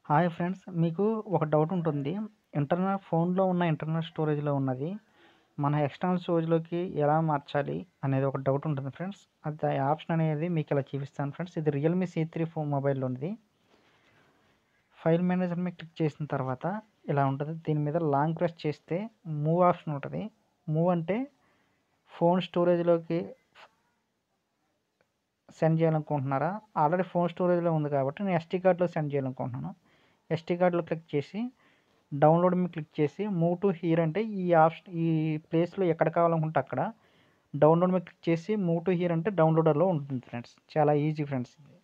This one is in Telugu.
హాయ్ ఫ్రెండ్స్ మీకు ఒక డౌట్ ఉంటుంది ఇంటర్నల్ ఫోన్లో ఉన్న ఇంటర్నల్ స్టోరేజ్లో ఉన్నది మన ఎక్స్టర్నల్ స్టోరేజ్లోకి ఎలా మార్చాలి అనేది ఒక డౌట్ ఉంటుంది ఫ్రెండ్స్ అది ఆ ఆప్షన్ అనేది మీకు ఇలా చూపిస్తాను ఫ్రెండ్స్ ఇది రియల్మీ సి త్రీ ఫోన్ మొబైల్లో ఉంది ఫైల్ మేనేజర్ మీద క్లిక్ చేసిన తర్వాత ఇలా ఉంటుంది దీని మీద లాంగ్ ప్రెస్ చేస్తే మూవ్ ఆప్షన్ ఉంటుంది మూవ్ అంటే ఫోన్ స్టోరేజ్లోకి సెండ్ చేయాలనుకుంటున్నారా ఆల్రెడీ ఫోన్ స్టోరేజ్లో ఉంది కాబట్టి నేను ఎస్టీ కార్డ్లో సెండ్ చేయాలనుకుంటున్నాను ఎస్టీ కార్డ్లో క్లిక్ చేసి డౌన్లోడ్ మీద క్లిక్ చేసి మూవ్ టు హియర్ అంటే ఈ ఆప్షన్ ఈ ప్లేస్లో ఎక్కడ కావాలనుకుంటే అక్కడ డౌన్లోడ్ మీద క్లిక్ చేసి మూవ్ టు హియర్ అంటే డౌన్లోడర్లో ఉంటుంది ఫ్రెండ్స్ చాలా ఈజీ ఫ్రెండ్స్ ఇది